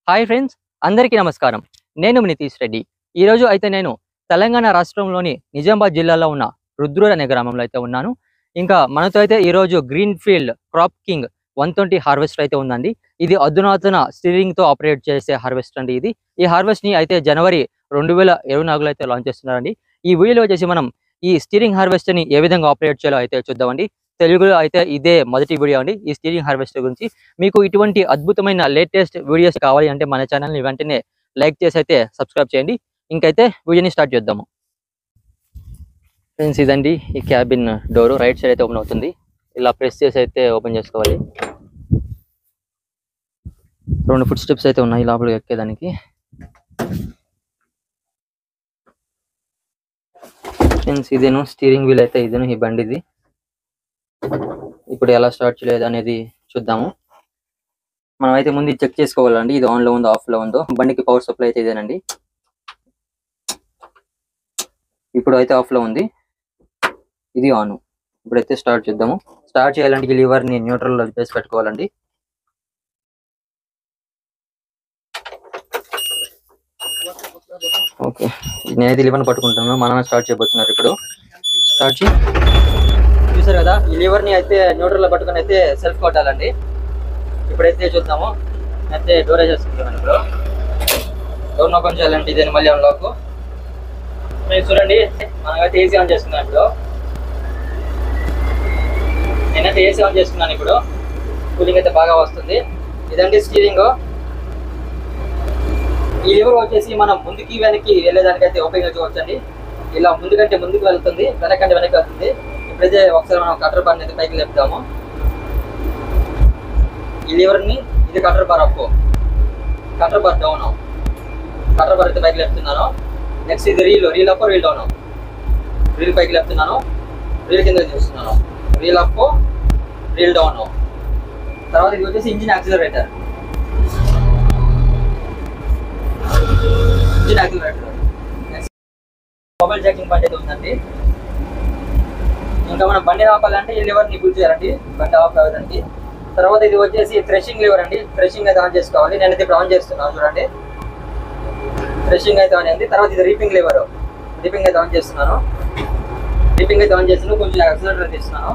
hi friends అందరికీ నమస్కారం నేను మీ నితీష్ రెడ్డి ఈరోజు అయితే నేను తెలంగాణ రాష్ట్రంలోని నిజామాబాద్ జిల్లాలో ఉన్న రుద్రూర్ అనే గ్రామంలో అయితే ఉన్నాను ఇంకా మనతో అయితే ఈరోజు green field crop king one twenty harvester అయితే ఉందండి ఇది అధునాతన స్టీరింగ్ తో ఆపరేట్ చేసే హార్వెస్టర్ అండి ఇది ఈ హార్వెస్ట్ ని అయితే జనవరి రెండు వేల ఇరవై నాలుగులో అయితే లాంచ్ చేస్తున్నారండి ఈ వీడియోలో వచ్చేసి మనం ఈ స్టీరింగ్ హార్వెస్టర్ ని ఏ విధంగా ఆపరేట్ చేయాలో అయితే చూద్దామండి తెలుగులో అయితే ఇదే మొదటి వీడియో అండి ఈ స్టీరింగ్ హార్వెస్టర్ గురించి మీకు ఇటువంటి అద్భుతమైన లేటెస్ట్ వీడియోస్ కావాలి అంటే మన ఛానల్ని వెంటనే లైక్ చేసి అయితే సబ్స్క్రైబ్ చేయండి ఇంకైతే వీడియోని స్టార్ట్ చేద్దాము ఫ్రెండ్స్ ఇదండి ఈ క్యాబిన్ డోర్ రైట్ సైడ్ అయితే ఓపెన్ అవుతుంది ఇలా ప్రెస్ చేసి అయితే ఓపెన్ చేసుకోవాలి రెండు ఫుట్ స్టెప్స్ అయితే ఉన్నాయి లోపలికి ఎక్కేదానికి ఫ్రెండ్స్ ఇదేను స్టీరింగ్ వీల్ అయితే ఇదేను ఈ బండిది ఇప్పుడు ఎలా స్టార్ట్ చేయలేదు అనేది చూద్దాము మనం అయితే ముందు చెక్ చేసుకోవాలండి ఇది ఆన్ లో ఉందో ఆఫ్ లో ఉందో బండికి పవర్ సప్లై అయితే ఇదేనండి ఇప్పుడు అయితే ఆఫ్ లో ఉంది ఇది ఆన్ ఇప్పుడైతే స్టార్ట్ చేద్దాము స్టార్ట్ చేయాలంటే ఈ లివర్ ని న్యూట్రల్ లో చేసి పెట్టుకోవాలండి ఓకే నేనైతే లివర్ పట్టుకుంటాను మనమే స్టార్ట్ చేయబోతున్నారు ఇప్పుడు స్టార్ట్ చేయి చూసారు కదా ఈ లివర్ ని అయితే న్యూట్రల్ లో పట్టుకొని అయితే సెల్ఫ్ కొట్టాలండి ఇప్పుడైతే చూద్దాము అయితే డోర్ చేసుకుంటాను ఇప్పుడు డోర్ ఓపెన్ చేయాలంటే ఇదే మళ్ళీ లాక్ మీరు చూడండి మనమైతే ఏసీ ఆన్ చేసుకున్నాం ఇప్పుడు నేనైతే ఏసీ ఆన్ చేసుకున్నాను ఇప్పుడు కూలింగ్ అయితే బాగా వస్తుంది ఇదండి స్టీరింగ్ ఈ లివర్ వచ్చేసి మనం ముందుకి వెనక్కి వెళ్ళేదానికైతే ఉపయోగించుకోవచ్చండి ఇలా ముందుకంటే ముందుకు వెళ్తుంది వెనకంటే వెనక్కి వెళ్తుంది ఇప్పుడైతే ఒకసారి మనం కటర్ బార్ అయితే పైకి లేపుతాము ఈ లివర్ ని ఇది cutter bar up cutter bar down cutter bar అయితే పైకి లేపుతున్నాను నెక్స్ట్ ఇది reel reel up reel down reel పైకి లేపుతున్నాను రీల్ కింద చూస్తున్నాను రీల్ అప్ రీల్ డౌన్ తర్వాత ఇది వచ్చేసి engine accelerator engine accelerator next mobile jacking బండి అయితే ఉందండి ఇంకా మనం బండి ఆపాలంటే ఈ లివర్ ని పుల్ చేయాలండి బండి ఆఫ్ అవ్వదండి తర్వాత ఇది వచ్చేసి థ్రెషింగ్ లివర్ అండి థ్రెషింగ్ అయితే ఆన్ చేసుకోవాలి నేను అయితే ఇప్పుడు ఆన్ చేస్తున్నాను చూడండి థ్రెషింగ్ అయితే ఆన్ అయింది తర్వాత ఇది రీపింగ్ లివర్ రీపింగ్ అయితే ఆన్ చేస్తున్నాను రీపింగ్ అయితే ఆన్ చేస్తున్నాను కొంచెం యాక్సిలేటర్ అయితే ఇస్తున్నాను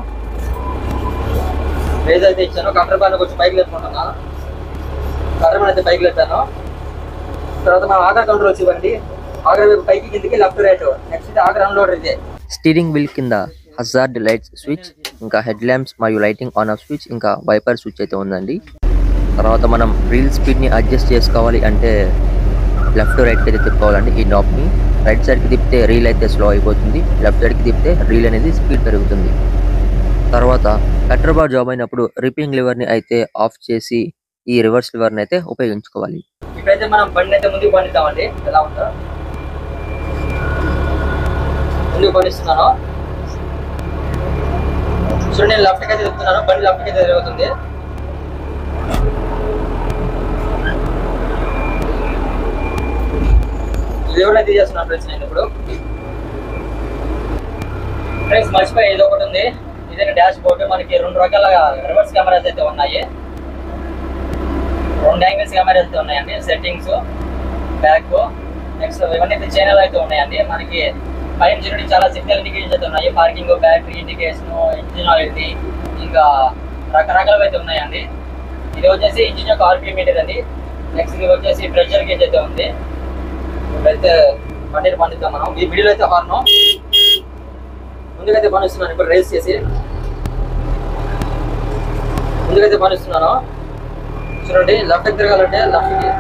రేజ్ అయితే ఇచ్చాను కటర్ బార్ కొంచెం పైకి లేపుకుంటున్నాను కటర్ బార్ అయితే పైకి లేపాను తర్వాత మనం ఆధార్ కంట్రోల్స్ ఇవ్వండి ఆగ్రా వైపు పైకి కిందికి లెఫ్ట్ రైట్ నెక్స్ట్ ఇది ఆగ్రా అన్లోడర్ ఇదే స్టీరింగ్ వీల్ కింద హజార్డ్ లైట్స్ స్విచ్ ఇంకా హెడ్ ల్యాంప్స్ మరియు లైటింగ్ ఆన్ ఆఫ్ స్విచ్ ఇంకా వైపర్ స్విచ్ అయితే ఉందండి తర్వాత మనం రీల్ స్పీడ్ని అడ్జస్ట్ చేసుకోవాలి అంటే లెఫ్ట్ రైట్ అయితే తిప్పుకోవాలండి ఈ నాబ్ని రైట్ సైడ్కి తిప్పితే రీల్ అయితే స్లో అయిపోతుంది లెఫ్ట్ సైడ్కి తిప్పితే రీల్ అనేది స్పీడ్ పెరుగుతుంది తర్వాత కటర్ బార్ జాబ్ అయినప్పుడు రిపింగ్ లివర్ని అయితే ఆఫ్ చేసి ఈ రివర్స్ లివర్ని అయితే ఉపయోగించుకోవాలి ఇప్పుడైతే మనం బండి అయితే ముందుకు పండిద్దామండి ఎలా ఉందో ముందుకు పండిస్తున్నాను చూడండి నేను లెఫ్ట్కి అయితే తిప్పుతున్నాను బండి లెఫ్ట్కి అయితే తిరుగుతుంది ఇది కూడా తీసేస్తున్నాను ఫ్రెండ్స్ నేను ఇప్పుడు ఫ్రెండ్స్ మర్చిపోయి ఇది ఒకటి ఉంది ఇదే డాష్ బోర్డు మనకి రెండు రకాల రివర్స్ కెమెరాస్ అయితే ఉన్నాయి రెండు యాంగిల్స్ కెమెరాస్ అయితే ఉన్నాయండి సెట్టింగ్స్ బ్యాక్ నెక్స్ట్ ఇవన్నీ అయితే ఛానల్ అయితే ఉన్నాయండి మనకి పైన చూడండి చాలా సిగ్నల్ ఇండికేషన్స్ అయితే ఉన్నాయి parking battery indication engine oil ఇంకా రకరకాలు అయితే ఉన్నాయండి ఇది వచ్చేసి ఇంజిన్ యొక్క ఆర్పిఎం మీటర్ అండి నెక్స్ట్ ఇది వచ్చేసి ప్రెషర్ గేజ్ అయితే ఉంది ఇప్పుడైతే బండిని పండిద్దాం మనం ఈ వీడియోలో అయితే హార్న్ ముందుకైతే పనిస్తున్నాను ఇప్పుడు రేస్ చేసి ముందుకైతే పనిస్తున్నాను చూడండి లెఫ్ట్ తిరగాలంటే లెఫ్ట్ కి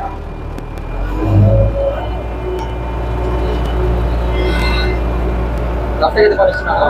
లెఫ్ట్ అయితే పనిస్తున్నాను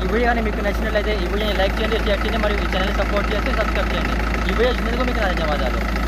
ఈ వీడియో కానీ మీకు నచ్చినట్లయితే ఈ వీడియోని లైక్ చేయండి షేర్ చేయండి మరియు ఈ ఛానల్ సపోర్ట్ చేసి సబ్స్క్రైబ్ చేయండి ఈ వీడియో చూసినందుకు మీకు నా ధన్యవాదాలు